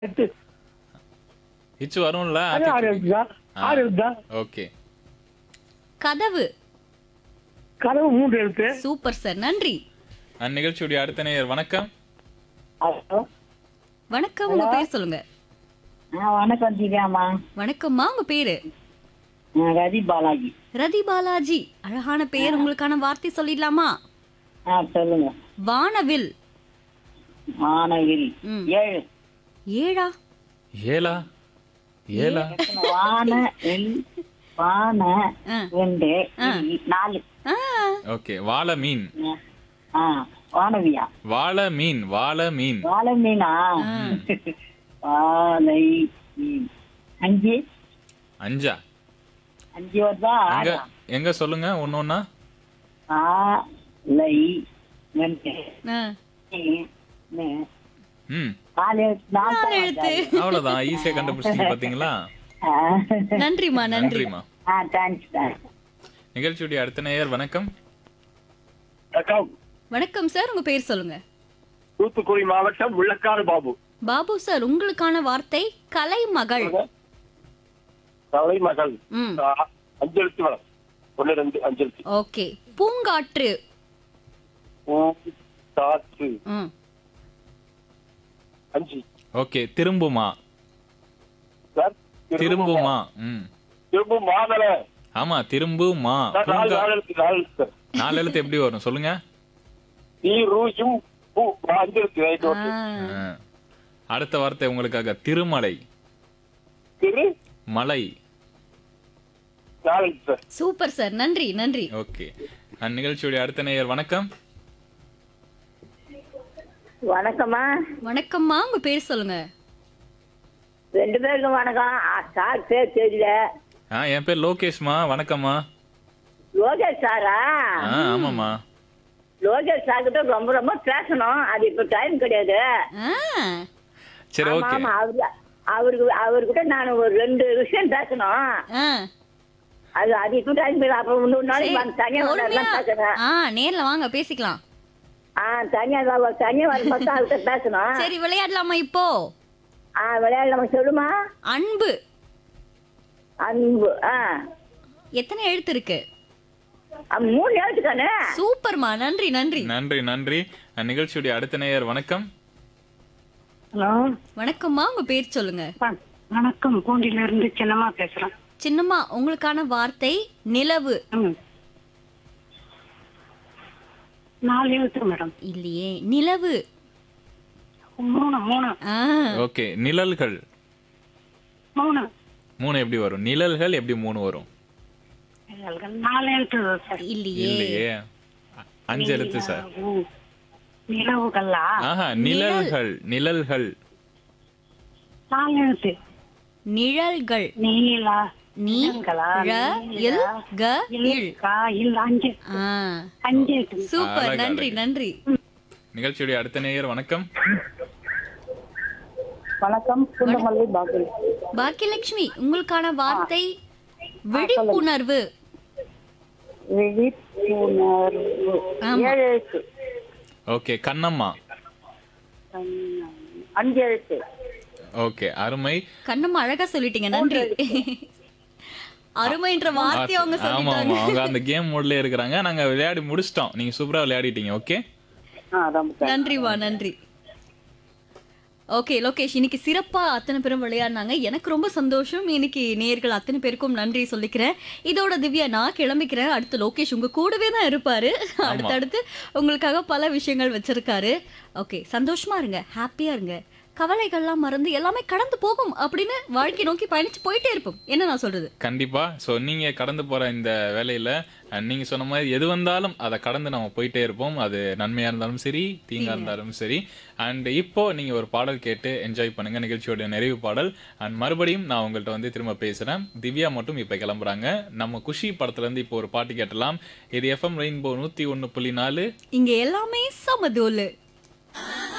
எட்டு ஹிச் வரும்ல அது ஆறு எழுத்துதா ஆறு எழுத்துதா ஓகே கதவு கதவு மூன்று எழுத்து சூப்பர் சார் நன்றி அந்நிகழ்ச்சியுடைய அடுத்த நேயர் வணக்கம் ஹலோ. வணக்கம் உங்க பேர் சொல்லுங்க ஆ, வணக்கம் திவ்யாமா வணக்கம்மா உங்க பேரு நான் ரதி பாலாஜி ரதி பாலாஜி அழகான பேர் உங்களுக்கான வார்த்தை சொல்லிடலாமா ஆ சொல்லுங்க வானவில் வானவில் ம். ஏழு ஏழா ஏலா ஏலா வான வில் வான ஆ. ரெண்டு இல், நாலு ஆ, ஓகே வாழை மீன் ஆ வானவியா வாழை மீன் வாழை மீன் வாழை மீனா வாழை மீன் அஞ்சு அஞ்சா அஞ்சு வருதா எங்க ஆறா? எங்க சொல்லுங்க ஒன்னு ஒன்னா ஆலை ரெண்டு ஆ. மீன், ம் நாலு நாலு நாலு எழுத்து அவ்வளவுதான் ஈஸியா கண்டுபிடிச்சிங்க பாத்தீங்களா ஆ. நன்றிம்மா நன்றி நன்றிமா ஆ தேங்க்ஸ் தேங்க்ஸ் நிகழ்ச்சியுடைய அடுத்த நேயர் வணக்கம் வணக்கம் வணக்கம் சார் உங்க பேர் சொல்லுங்க தூத்துக்குடி மாவட்டம் முள்ளக்காடு பாபு பாபு சார் உங்களுக்கான வார்த்தை கலைமகள் தலைமகள் ம் ஆ, அஞ்சு எழுத்து மேடம் ஒன்னு ரெண்டு அஞ்சு எழுத்து ஓகே பூங்காற்று பூ, காற்று ம் அஞ்சு ஓகே திரும்புமா சார் திரும்புமா ம் திரும்பும் மாதல ஆமா திரும்புமா சார் நாலு பூங்கா- நாலு எழுத்து நாலு எழுத்து சார் நாலு எழுத்து எப்படி வரும் சொல்லுங்க நீ ரூயும் பூ அஞ்சு எழுத்து ரைட் ஓகே ஆ. ஆ. அடுத்த வார்த்தை உங்களுக்காக திருமலை திரு மலை நாலு எழுத்து சார் சூப்பர் சார் நன்றி நன்றி ஓகே அந்நிகழ்ச்சியுடைய அடுத்த நேயர் வணக்கம் வணக்கம்மா வணக்கம்மா உங்க பேர் சொல்லுங்க ரெண்டு பேருக்கும் வணக்கம் ஆ, சார் பேர் தெரியல ஆ என் பேர் லோகேஷ்மா வணக்கம்மா லோகேஷ் சாரா ஆ ஆமாம்மா லோகேஷ் சார் கிட்ட ரொம்ப ரொம்ப பேசணும் அது இப்ப டைம் கிடையாது ஆ சரி ஆமா ஓகே ஆமா அவரு அவருக்கு அவர்கிட்ட நான் ஒரு ரெண்டு விஷயம் பேசணும் ஆ அது அது இப்ப டைம் கிடையாது அப்புறம் இன்னொரு நாளைக்கு வந்து தனியா பொறுமையா. வந்து பேசுறேன் ஆ நேர்ல வாங்க பேசிக்கலாம் ஆ தனியா வா- தனியா வரும்போது தான் அவர்கிட்ட பேசணும் சரி விளையாடலாமா இப்போ ஆ விளையாடலாமா சொல்லுமா அன்பு அன்பு ஆ எத்தனை எழுத்து இருக்கு ஆ, மூணு எழுத்துக்கானே சூப்பர்மா நன்றி நன்றி நன்றி நன்றி அந்நிகழ்ச்சியுடைய அடுத்த நேயர் வணக்கம் ஹலோ வணக்கம்மா உங்க பேர் சொல்லுங்க வ- வணக்கம் பூண்டில இருந்து சின்னம்மா பேசுறேன் சின்னம்மா உங்களுக்கான வார்த்தை நிலவு ம். நாலு எழுத்து மேடம் இல்லையே நிலவு மூணு மூணு ஆ ஓகே நிழல்கள் மூணு மூணு எப்படி வரும் நிழல்கள் எப்படி மூணு வரும் நாலு எழுத்து சார் இல்லையே இல்லையே அ- அஞ்சு எழுத்து சார் ம். நிலவுகளா ஆஹா நிழல்கள் நிழல்கள் நாலு எழுத்து நிழல்கள் நீலா நீ நிழல்களா? ழ இல் க இல் கா இல்ல அஞ்சு ஆ அஞ்சு எழுத்து சூப்பர் அழகு, நன்றி அழகு. நன்றி நிகழ்ச்சியுடைய அடுத்த நேயர் வணக்கம் வணக்கம் குண்டமல்லி பாக்கில் பாக்கியலட்சுமி உங்களுக்கான வார்த்தை விழிப்புணர்வு விழிப்புணர்வு ஆமா. ஏழு எழுத்து ஓகே கண்ணம்மா அஞ்சு எழுத்து ஓகே அருமை கண்ணம்மா அழகா சொல்லிட்டீங்க நன்றி அருமைன்ற வார்த்தை அவங்க ஆமா ஆமா சொல்லிட்டாங்க அவங்க அந்த கேம் மோட்ல இருக்கிறாங்க நாங்க விளையாடி முடிச்சிட்டோம் நீங்க சூப்பரா விளையாடிட்டீங்க ஓகே ஆ ரொம்ப நன்றிவா நன்றி ஓகே லோகேஷ் இன்னைக்கு சிறப்பா அத்தனை பேரும் விளையாடினாங்க எனக்கு ரொம்ப சந்தோஷம் இன்னைக்கு நேர்கள் அத்தனை பேருக்கும் நன்றி சொல்லிக்கிறேன் இதோட திவ்யா நான் கிளம்பிக்கிறேன் அடுத்து லோகேஷ் உங்க கூடவே தான் இருப்பாரு அடுத்தடுத்து உங்களுக்காக பல விஷயங்கள் வச்சிருக்காரு ஓகே சந்தோஷமா இருங்க ஹாப்பியா இருங்க கவலைகள்லாம் மறந்து எல்லாமே கடந்து போகும் அப்படின்னு வாழ்க்கை நோக்கி பயணிச்சு போயிட்டே இருப்போம் என்ன நான் சொல்றது கண்டிப்பா சோ நீங்க கடந்து போற இந்த வேலையில அஹ், நீங்க சொன்ன மாதிரி எது வந்தாலும் அதை கடந்து நம்ம போயிட்டே இருப்போம் அது நன்மையா இருந்தாலும் சரி தீங்கா இருந்தாலும் சரி அண்ட் இப்போ நீங்க ஒரு பாடல் கேட்டு என்ஜாய் பண்ணுங்க நிகழ்ச்சியோட நிறைவு பாடல் அண்ட் மறுபடியும் நான் உங்கள்ட்ட வந்து திரும்ப பேசுறேன் திவ்யா மட்டும் இப்ப கிளம்புறாங்க நம்ம குஷி படத்துல இருந்து இப்போ ஒரு பாட்டு கேட்டலாம் இது எஃப்எம் ரெயின்போ நூத்தி ஒன்னு புள்ளி நாலு இங்க எல்லாமே சமதோலு